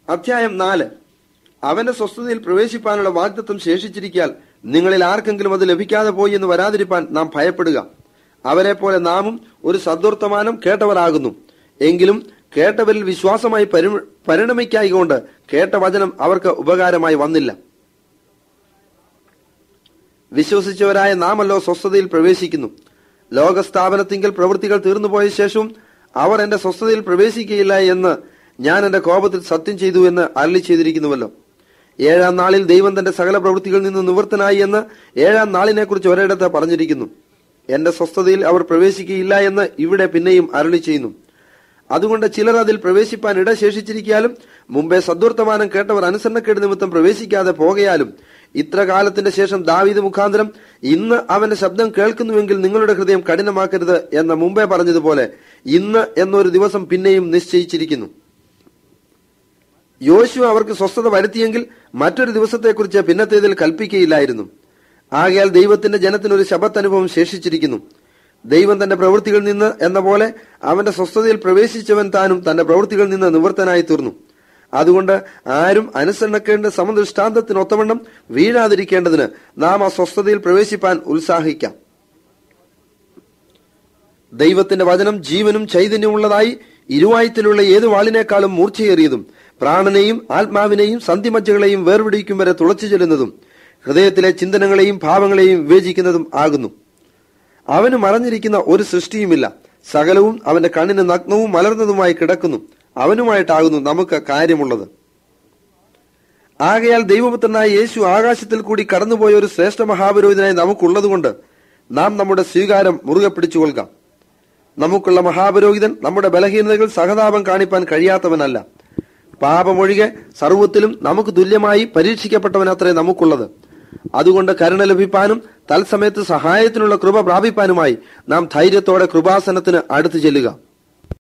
അധ്യായം നാല് അവന്റെ സ്വസ്ഥതയിൽ പ്രവേശിപ്പാനുള്ള വാഗ്ദത്വം ശേഷിച്ചിരിക്കാൽ നിങ്ങളിൽ ആർക്കെങ്കിലും അത് ലഭിക്കാതെ പോയി എന്ന് വരാതിരിപ്പാൻ നാം ഭയപ്പെടുക അവരെ പോലെ നാമും ഒരു സദ്വർത്തമാനം കേട്ടവരാകുന്നു എങ്കിലും കേട്ടവരിൽ വിശ്വാസമായി പരി- പരിണമിക്കായികൊണ്ട് കേട്ട വചനം അവർക്ക് ഉപകാരമായി വന്നില്ല വിശ്വസിച്ചവരായ നാമല്ലോ സ്വസ്ഥതയിൽ പ്രവേശിക്കുന്നു ലോകസ്ഥാപനത്തിങ്കൽ പ്രവൃത്തികൾ തീർന്നുപോയ ശേഷവും അവർ എന്റെ സ്വസ്ഥതയിൽ പ്രവേശിക്കുകയില്ല എന്ന് ഞാൻ എന്റെ കോപത്തിൽ സത്യം ചെയ്തു എന്ന് അരളി ചെയ്തിരിക്കുന്നുവല്ലോ ഏഴാം നാളിൽ ദൈവം തന്റെ സകല പ്രവൃത്തികളിൽ നിന്ന് നിവൃത്തനായി എന്ന് ഏഴാം നാളിനെ കുറിച്ച് ഒരിടത്ത് പറഞ്ഞിരിക്കുന്നു എന്റെ സ്വസ്ഥതയിൽ അവർ പ്രവേശിക്കുകയില്ല എന്ന് ഇവിടെ പിന്നെയും അരളി ചെയ്യുന്നു അതുകൊണ്ട് ചിലർ അതിൽ പ്രവേശിപ്പാൻ ഇട ശേഷിച്ചിരിക്കാലും മുമ്പേ സദ്വർത്തമാനം കേട്ടവർ അനുസരണക്കേട് നിമിത്തം പ്രവേശിക്കാതെ പോകയാലും ഇത്ര കാലത്തിന്റെ ശേഷം ദാവീദ് മുഖാന്തരം ഇന്ന് അവന്റെ ശബ്ദം കേൾക്കുന്നുവെങ്കിൽ നിങ്ങളുടെ ഹൃദയം കഠിനമാക്കരുത് എന്ന് മുമ്പേ പറഞ്ഞതുപോലെ ഇന്ന് എന്നൊരു ദിവസം പിന്നെയും നിശ്ചയിച്ചിരിക്കുന്നു യോശു അവർക്ക് സ്വസ്ഥത വരുത്തിയെങ്കിൽ മറ്റൊരു ദിവസത്തെക്കുറിച്ച് പിന്നത്തേതിൽ കൽപ്പിക്കുകയില്ലായിരുന്നു ആകയാൽ ദൈവത്തിന്റെ ജനത്തിന് ഒരു ശബത്ത് അനുഭവം ശേഷിച്ചിരിക്കുന്നു ദൈവം തന്റെ പ്രവൃത്തികളിൽ നിന്ന് എന്ന പോലെ അവന്റെ സ്വസ്ഥതയിൽ പ്രവേശിച്ചവൻ താനും തന്റെ പ്രവൃത്തികളിൽ നിന്ന് നിവൃത്തനായി തീർന്നു അതുകൊണ്ട് ആരും അനുസരണക്കേണ്ട സമദൃഷ്ടാന്തത്തിനൊത്തവണ്ണം വീഴാതിരിക്കേണ്ടതിന് നാം ആ സ്വസ്ഥതയിൽ പ്രവേശിപ്പാൻ ഉത്സാഹിക്കാം ദൈവത്തിന്റെ വചനം ജീവനും ചൈതന്യമുള്ളതായി ഇരുവായത്തിലുള്ള ഏത് വാളിനേക്കാളും മൂർച്ചയേറിയതും പ്രാണനെയും ആത്മാവിനെയും സന്ധിമജ്ജകളെയും വേർപിടിക്കും വരെ തുളച്ചു ചെല്ലുന്നതും ഹൃദയത്തിലെ ചിന്തനങ്ങളെയും ഭാവങ്ങളെയും വിവേചിക്കുന്നതും ആകുന്നു അവന് മറഞ്ഞിരിക്കുന്ന ഒരു സൃഷ്ടിയുമില്ല സകലവും അവന്റെ കണ്ണിന് നഗ്നവും മലർന്നതുമായി കിടക്കുന്നു അവനുമായിട്ടാകുന്നു നമുക്ക് കാര്യമുള്ളത് ആകയാൽ ദൈവപുത്രനായ യേശു ആകാശത്തിൽ കൂടി കടന്നുപോയ ഒരു ശ്രേഷ്ഠ മഹാപുരോഹിതനായി നമുക്കുള്ളതുകൊണ്ട് നാം നമ്മുടെ സ്വീകാരം മുറുകെ പിടിച്ചുകൊള്ളുക നമുക്കുള്ള മഹാപുരോഹിതൻ നമ്മുടെ ബലഹീനതകൾ സഹതാപം കാണിപ്പാൻ കഴിയാത്തവനല്ല പാപമൊഴികെ സർവത്തിലും നമുക്ക് തുല്യമായി പരീക്ഷിക്കപ്പെട്ടവനത്രേ നമുക്കുള്ളത് അതുകൊണ്ട് കരുണ ലഭിപ്പാനും തത്സമയത്ത് സഹായത്തിനുള്ള കൃപ പ്രാപിപ്പാനുമായി നാം ധൈര്യത്തോടെ കൃപാസനത്തിന് അടുത്തു ചെല്ലുക